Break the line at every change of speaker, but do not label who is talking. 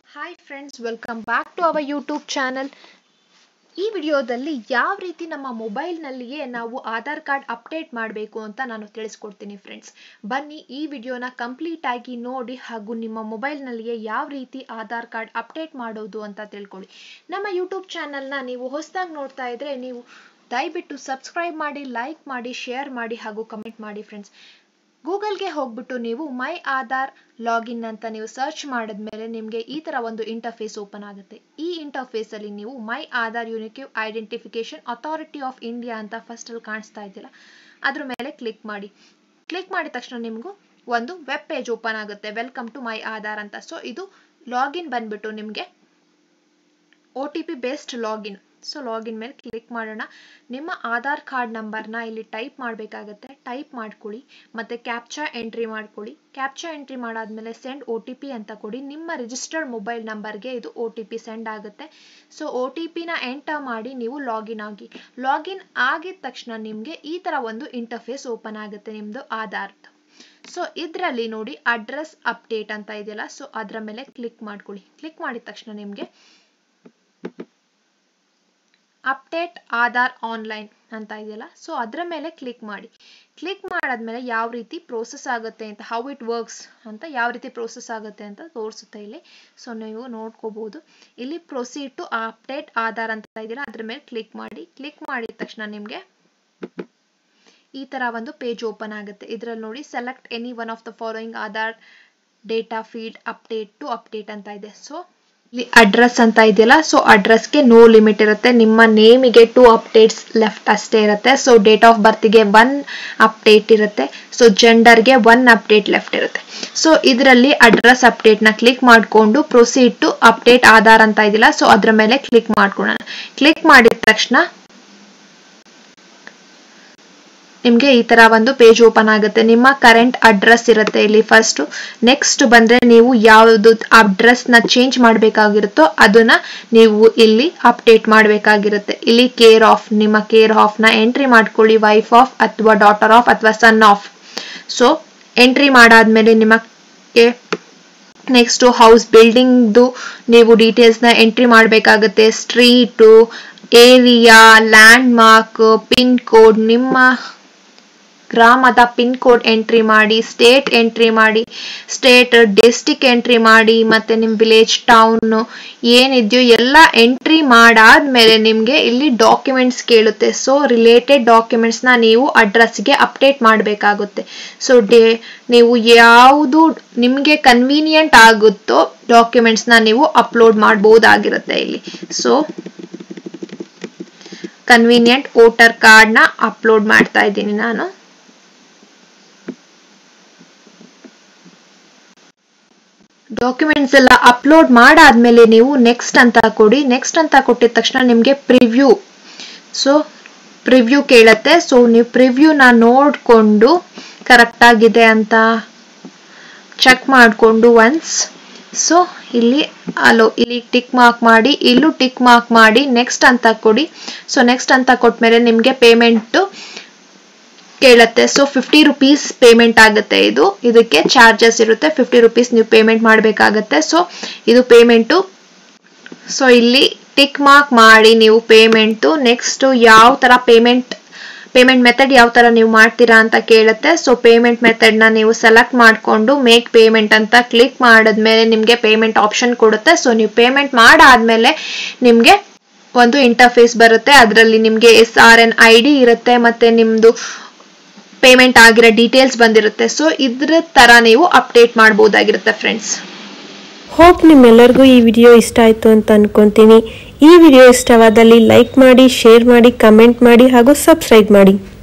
hi friends welcome back to our YouTube channel ಈ ವಿಡಿಯೋದಲ್ಲಿ ಯಾವ ರೀತಿ ನಮ್ಮ ಮೊಬೈಲ್ನಲ್ಲಿಯೇ ನಾವು ಆಧಾರ್ ಕಾರ್ಡ್ ಅಪ್ಡೇಟ್ ಮಾಡಬೇಕು ಅಂತ ನಾನು ತಿಳಿಸ್ಕೊಡ್ತೀನಿ ಫ್ರೆಂಡ್ಸ್ ಬನ್ನಿ ಈ ವಿಡಿಯೋನ ಕಂಪ್ಲೀಟ್ ಆಗಿ ನೋಡಿ ಹಾಗೂ ನಿಮ್ಮ ಮೊಬೈಲ್ನಲ್ಲಿಯೇ ಯಾವ ರೀತಿ ಆಧಾರ್ ಕಾರ್ಡ್ ಅಪ್ಡೇಟ್ ಮಾಡೋದು ಅಂತ ತಿಳ್ಕೊಳ್ಳಿ ನಮ್ಮ ಯೂಟ್ಯೂಬ್ ಚಾನಲ್ನ ನೀವು ಹೊಸದಾಗಿ ನೋಡ್ತಾ ಇದ್ರೆ ನೀವು ದಯವಿಟ್ಟು ಸಬ್ಸ್ಕ್ರೈಬ್ ಮಾಡಿ ಲೈಕ್ ಮಾಡಿ ಶೇರ್ ಮಾಡಿ ಹಾಗೂ ಕಮೆಂಟ್ ಮಾಡಿ ಫ್ರೆಂಡ್ಸ್ ಗೂಗಲ್ಗೆ ಹೋಗ್ಬಿಟ್ಟು ನೀವು ಮೈ ಆಧಾರ್ ಲಾಗಿನ್ ಅಂತ ನೀವು ಸರ್ಚ್ ಮಾಡಿದ್ಮೇಲೆ ನಿಮಗೆ ಈ ತರ ಒಂದು ಇಂಟರ್ಫೇಸ್ ಓಪನ್ ಆಗುತ್ತೆ ಈ ಇಂಟರ್ಫೇಸ್ ಅಲ್ಲಿ ನೀವು my Aadhaar unique identification authority of India ಅಂತ ಫಸ್ಟ್ ಅಲ್ಲಿ ಕಾಣಿಸ್ತಾ ಇದೆಯಲ್ಲ ಅದ್ರ ಮೇಲೆ ಕ್ಲಿಕ್ ಮಾಡಿ ಕ್ಲಿಕ್ ಮಾಡಿದ ತಕ್ಷಣ ನಿಮಗೂ ಒಂದು ವೆಬ್ ಪೇಜ್ ಓಪನ್ ಆಗುತ್ತೆ ವೆಲ್ಕಮ್ ಟು ಮೈ ಆಧಾರ್ ಅಂತ ಸೊ ಇದು ಲಾಗಿನ್ ಬಂದ್ಬಿಟ್ಟು ನಿಮಗೆ O T P based login so login ಮೇಲೆ ಕ್ಲಿಕ್ ಮಾಡೋಣ ನಿಮ್ಮ ಆಧಾರ್ ಕಾರ್ಡ್ ನಂಬರ್ನ ಇಲ್ಲಿ ಟೈಪ್ ಮಾಡಬೇಕಾಗತ್ತೆ ಟೈಪ್ ಮಾಡ್ಕೊಳ್ಳಿ ಮತ್ತೆ ಕ್ಯಾಪ್ಚಾ ಎಂಟ್ರಿ ಮಾಡ್ಕೊಳ್ಳಿ ಕ್ಯಾಪ್ಚಾ ಎಂಟ್ರಿ ಮಾಡಾದ್ಮೇಲೆ ಸೆಂಡ್ ಒ ಟಿ ಪಿ ಅಂತ ಕೊಡಿ ನಿಮ್ಮ ರಿಜಿಸ್ಟರ್ಡ್ ಮೊಬೈಲ್ ನಂಬರ್ಗೆ ಇದು ಒ ಟಿ ಪಿ ಸೆಂಡ್ ಆಗುತ್ತೆ ಸೊ ಒ ಟಿ ಪಿನ ಎಂಟರ್ ಮಾಡಿ ನೀವು ಲಾಗಿನ್ ಆಗಿ ಲಾಗಿನ್ ಆಗಿದ ತಕ್ಷಣ ನಿಮಗೆ ಈ ತರ ಒಂದು ಇಂಟರ್ಫೇಸ್ ಓಪನ್ ಆಗುತ್ತೆ ನಿಮ್ದು ಆಧಾರ್ ಸೊ ಇದರಲ್ಲಿ ನೋಡಿ ಅಡ್ರೆಸ್ ಅಪ್ಡೇಟ್ ಅಂತ ಇದೆಯಲ್ಲ ಸೊ ಅದರ ಮೇಲೆ ಕ್ಲಿಕ್ ಮಾಡ್ಕೊಳ್ಳಿ ಕ್ಲಿಕ್ ಮಾಡಿದ ತಕ್ಷಣ ನಿಮಗೆ ಅಪ್ಡೇಟ್ ಆಧಾರ್ ಆನ್ಲೈನ್ ಅಂತ ಇದೆಯಲ್ಲ ಸೊ ಅದರ ಮೇಲೆ ಕ್ಲಿಕ್ ಮಾಡಿ ಕ್ಲಿಕ್ ಮಾಡಾದ್ಮೇಲೆ ಯಾವ ರೀತಿ ಪ್ರೋಸೆಸ್ ಆಗುತ್ತೆ ಅಂತ ಹೌ ಇಟ್ ವರ್ಕ್ಸ್ ಅಂತ ಯಾವ ರೀತಿ ಪ್ರೋಸೆಸ್ ಆಗುತ್ತೆ ಅಂತ ತೋರಿಸುತ್ತೆ ಇಲ್ಲಿ ಸೊ ನೀವು ನೋಡ್ಕೋಬಹುದು ಇಲ್ಲಿ ಪ್ರೊಸೀಡ್ ಟು ಅಪ್ಡೇಟ್ ಆಧಾರ್ ಅಂತ ಇದೆಯಲ್ಲ ಅದ್ರ ಮೇಲೆ ಕ್ಲಿಕ್ ಮಾಡಿ ಕ್ಲಿಕ್ ಮಾಡಿದ ತಕ್ಷಣ ನಿಮಗೆ ಈ ತರ ಒಂದು ಪೇಜ್ ಓಪನ್ ಆಗುತ್ತೆ ಇದರಲ್ಲಿ ನೋಡಿ select any one of the following Aadhaar data feed update to update ಅಂತ ಇದೆ ಸೊ ಇಲ್ಲಿ ಅಡ್ರೆಸ್ ಅಂತ ಇದೆಯಲ್ಲ ಸೊ ಅಡ್ರೆಸ್ಗೆ ನೋ ಲಿಮಿಟ್ ಇರುತ್ತೆ ನಿಮ್ಮ ನೇಮಿಗೆ ಟೂ ಅಪ್ಡೇಟ್ಸ್ ಲೆಫ್ಟ್ ಅಷ್ಟೇ ಇರುತ್ತೆ ಸೊ ಡೇಟ್ ಆಫ್ ಬರ್ತ್ಗೆ ಒನ್ ಅಪ್ಡೇಟ್ ಇರುತ್ತೆ ಸೊ ಜೆಂಡರ್ಗೆ ಒನ್ ಅಪ್ಡೇಟ್ ಲೆಫ್ಟ್ ಇರುತ್ತೆ ಸೊ ಇದರಲ್ಲಿ ಅಡ್ರೆಸ್ ಅಪ್ಡೇಟ್ ನ ಕ್ಲಿಕ್ ಮಾಡಿಕೊಂಡು ಪ್ರೊಸೀಡ್ ಟು ಅಪ್ಡೇಟ್ ಆಧಾರ್ ಅಂತ ಇದೆಯಲ್ಲ ಸೊ ಅದ್ರ ಮೇಲೆ ಕ್ಲಿಕ್ ಮಾಡ್ಕೊಳ್ಳೋಣ ಕ್ಲಿಕ್ ಮಾಡಿದ ತಕ್ಷಣ ನಿಮ್ಗೆ ಈ ತರ ಒಂದು ಪೇಜ್ ಓಪನ್ ಆಗುತ್ತೆ ನಿಮ್ಮ ಕರೆಂಟ್ ಅಡ್ರೆಸ್ ಇರುತ್ತೆ ಇಲ್ಲಿ ಫಸ್ಟ್ ನೆಕ್ಸ್ಟ್ ಬಂದ್ರೆ ನೀವು ಯಾವ್ದು ಅಡ್ರೆಸ್ ನ ಚೇಂಜ್ ಮಾಡ್ಬೇಕಾಗಿರುತ್ತೋ ಅದನ್ನ ನೀವು ಇಲ್ಲಿ ಅಪ್ಡೇಟ್ ಮಾಡ್ಬೇಕಾಗಿರುತ್ತೆ ಇಲ್ಲಿ ಕೇರ್ ಆಫ್ ನಿಮ್ಮ ಕೇರ್ ಆಫ್ ನ ಎಂಟ್ರಿ ಮಾಡ್ಕೊಳ್ಳಿ ವೈಫ್ ಆಫ್ ಅಥವಾ ಡಾಟರ್ ಆಫ್ ಅಥವಾ ಸನ್ ಆಫ್ ಸೊ ಎಂಟ್ರಿ ಮಾಡಾದ್ಮೇಲೆ ನಿಮಗೆ ನೆಕ್ಸ್ಟ್ ಹೌಸ್ ಬಿಲ್ಡಿಂಗ್ದು ನೀವು ಡೀಟೇಲ್ಸ್ ನ ಎಂಟ್ರಿ ಮಾಡಬೇಕಾಗುತ್ತೆ street area landmark pin code ನಿಮ್ಮ ಗ್ರಾಮದ ಪಿನ್ ಕೋಡ್ ಎಂಟ್ರಿ ಮಾಡಿ ಸ್ಟೇಟ್ ಎಂಟ್ರಿ ಮಾಡಿ ಸ್ಟೇಟ್ ಡಿಸ್ಟಿಕ್ ಎಂಟ್ರಿ ಮಾಡಿ ಮತ್ತೆ ನಿಮ್ ವಿಲೇಜ್ ಟೌನ್ ಏನಿದೆಯೋ ಎಲ್ಲ ಎಂಟ್ರಿ ಮಾಡಾದ್ಮೇಲೆ ನಿಮ್ಗೆ ಇಲ್ಲಿ ಡಾಕ್ಯುಮೆಂಟ್ಸ್ ಕೇಳುತ್ತೆ ಸೊ ರಿಲೇಟೆಡ್ ಡಾಕ್ಯುಮೆಂಟ್ಸ್ ನ ನೀವು ಅಡ್ರೆಸ್ಗೆ ಅಪ್ಡೇಟ್ ಮಾಡಬೇಕಾಗುತ್ತೆ ಸೊ ಡೇ ನೀವು ಯಾವುದು ನಿಮ್ಗೆ ಕನ್ವೀನಿಯಂಟ್ ಆಗುತ್ತೋ ಡಾಕ್ಯುಮೆಂಟ್ಸ್ ನ ನೀವು ಅಪ್ಲೋಡ್ ಮಾಡಬಹುದಾಗಿರುತ್ತೆ ಇಲ್ಲಿ ಸೊ ಕನ್ವೀನಿಯಂಟ್ ವೋಟರ್ ಕಾರ್ಡ್ ನ ಅಪ್ಲೋಡ್ ಮಾಡ್ತಾ ಇದ್ದೀನಿ ನಾನು ಡಾಕ್ಯುಮೆಂಟ್ಸ್ ಎಲ್ಲ ಅಪ್ಲೋಡ್ ಮಾಡಾದ್ಮೇಲೆ ನೀವು ನೆಕ್ಸ್ಟ್ ಅಂತ ಕೊಡಿ ನೆಕ್ಸ್ಟ್ ಅಂತ ಕೊಟ್ಟಿದ ತಕ್ಷಣ ನಿಮ್ಗೆ ಪ್ರಿವ್ಯೂ ಸೊ ಪ್ರಿವ್ಯೂ ಕೇಳತ್ತೆ ಸೊ ನೀವು ಪ್ರಿವ್ಯೂನ ನೋಡ್ಕೊಂಡು ಕರೆಕ್ಟ್ ಆಗಿದೆ ಅಂತ ಚೆಕ್ ಮಾಡಿಕೊಂಡು ಒನ್ಸ್ ಸೊ ಇಲ್ಲಿ ಅಲೋ ಇಲ್ಲಿ ಟಿಕ್ ಮಾರ್ಕ್ ಮಾಡಿ ಇಲ್ಲೂ ಟಿಕ್ ಮಾರ್ಕ್ ಮಾಡಿ ನೆಕ್ಸ್ಟ್ ಅಂತ ಕೊಡಿ ಸೊ ನೆಕ್ಸ್ಟ್ ಅಂತ ಕೊಟ್ಮೇಲೆ ನಿಮ್ಗೆ ಪೇಮೆಂಟ್ ಕೇಳತ್ತೆ ಸೊ ಫಿಫ್ಟಿ ರುಪೀಸ್ ಪೇಮೆಂಟ್ ಆಗುತ್ತೆ ಇದು ಇದಕ್ಕೆ ಚಾರ್ಜಸ್ ಇರುತ್ತೆ ಫಿಫ್ಟಿ ರುಪೀಸ್ ನೀವು ಪೇಮೆಂಟ್ ಮಾಡಬೇಕಾಗತ್ತೆ ಸೊ ಇದು ಪೇಮೆಂಟು ಸೊ ಇಲ್ಲಿ ಟಿಕ್ ಮಾರ್ಕ್ ಮಾಡಿ ನೀವು ಪೇಮೆಂಟು ನೆಕ್ಸ್ಟ್ ಯಾವ ತರ ಪೇಮೆಂಟ್ ಪೇಮೆಂಟ್ ಮೆಥಡ್ ಯಾವ ತರ ನೀವು ಮಾಡ್ತೀರಾ ಅಂತ ಕೇಳುತ್ತೆ ಸೊ ಪೇಮೆಂಟ್ ಮೆಥಡ್ ನ ನೀವು ಸೆಲೆಕ್ಟ್ ಮಾಡಿಕೊಂಡು ಮೇಕ್ ಪೇಮೆಂಟ್ ಅಂತ ಕ್ಲಿಕ್ ಮಾಡಿದ್ಮೇಲೆ ನಿಮ್ಗೆ ಪೇಮೆಂಟ್ ಆಪ್ಷನ್ ಕೊಡುತ್ತೆ ಸೊ ನೀವು ಪೇಮೆಂಟ್ ಮಾಡಾದ್ಮೇಲೆ ನಿಮ್ಗೆ ಒಂದು ಇಂಟರ್ಫೇಸ್ ಬರುತ್ತೆ ಅದರಲ್ಲಿ ನಿಮ್ಗೆ S R N I D ಇರುತ್ತೆ ಮತ್ತೆ ನಿಮ್ದು ಪೇಮೆಂಟ್ ಆಗಿರೋ ಡೀಟೇಲ್ಸ್ ಬಂದಿರುತ್ತೆ ಸೊ ಇದ್ರ ತರ ನೀವು ಅಪ್ಡೇಟ್ ಮಾಡಬಹುದಾಗಿರುತ್ತೆ ಫ್ರೆಂಡ್ಸ್
ಹೋಪ್ ನಿಮ್ಮೆಲ್ಲರಿಗೂ ಈ ವಿಡಿಯೋ ಇಷ್ಟ ಆಯಿತು ಅಂತ ಅನ್ಕೊಂತೀನಿ ಈ ವಿಡಿಯೋ ಇಷ್ಟವಾದಲ್ಲಿ ಲೈಕ್ ಮಾಡಿ ಶೇರ್ ಮಾಡಿ ಕಮೆಂಟ್ ಮಾಡಿ ಹಾಗೂ ಸಬ್ಸ್ಕ್ರೈಬ್ ಮಾಡಿ